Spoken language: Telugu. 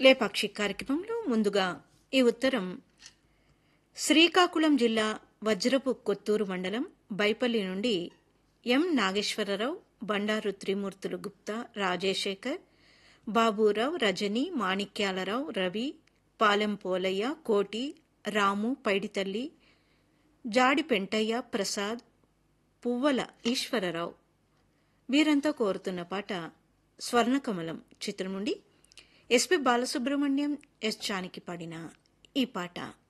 లేపాక్షి కార్యక్రమంలో ముందుగా ఈ ఉత్తరం శ్రీకాకుళం జిల్లా వజ్రపు కొత్తూరు మండలం బైపల్లి నుండి ఎం నాగేశ్వరరావు బండారు త్రిమూర్తులు గుప్తా రాజశేఖర్ బాబురావు రజని మాణిక్యాలరావు రవి పాలెం పోలయ్య కోటి రాము పైడితల్లి జాడి పెంటయ్య ప్రసాద్ పువ్వల ఈశ్వరరావు వీరంతా కోరుతున్న పాట స్వర్ణకమలం చిత్రం నుండి ఎస్పి బాలసుబ్రహ్మణ్యం ఎస్ జానికి పాడిన ఈ పాట